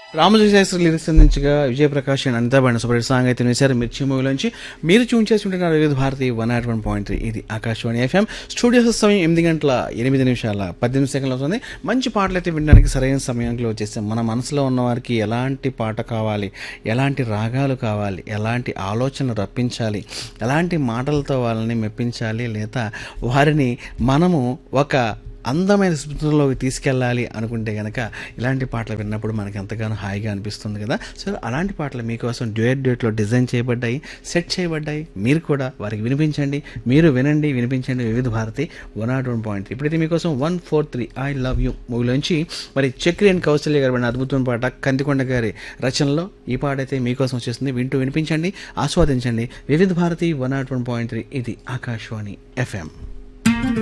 రామజోశాస్త్రి lyrics అందించగా Vijay Prakash and Anita బండి super song అయితే వేశారు మిర్చి మూవీలోంచి మీరు చూన్ చేసి ఉంటున్నారు Vividh Bharati one not one point three ఇది ఆకాశవాణి ఎఫ్ఎం స్టూడియో సమయం ఎనిమిది గంటల ఎనిమిది నిమిషాల పద్దెనిమిది సెకండ్లు అవుతుంది మంచి పాటలు అయితే వినడానికి సరైన సమయంలో వచ్చేసాం మన మనసులో ఉన్న వారికి ఎలాంటి పాట కావాలి ఎలాంటి రాగాలు కావాలి ఎలాంటి ఆలోచనలు రప్పించాలి ఎలాంటి మాటలతో వాళ్ళని మెప్పించాలి లేదా వారిని మనము ఒక అందమైన స్మృతుల్లోకి తీసుకెళ్ళాలి అనుకుంటే కనుక ఇలాంటి పాటలు విన్నప్పుడు మనకి ఎంతగానో హాయిగా అనిపిస్తుంది కదా సో అలాంటి పాటలు మీకోసం డ్యూయట్ డ్యూట్లో డిజైన్ చేయబడ్డాయి సెట్ చేయబడ్డాయి మీరు కూడా వారికి వినిపించండి మీరు వినండి వినిపించండి Vividh Bharati one not one point ఇప్పుడైతే మీకోసం one four three I love you మూవీలోంచి మరి చక్రి అండ్ కౌశల్య గారు పడిన అద్భుతమైన పాట కందికొండ గారి రచనలో ఈ పాట అయితే మీకోసం వచ్చేస్తుంది వింటూ వినిపించండి ఆస్వాదించండి Vividh Bharati one not one point three ఇది ఆకాశవాణి ఎఫ్ఎం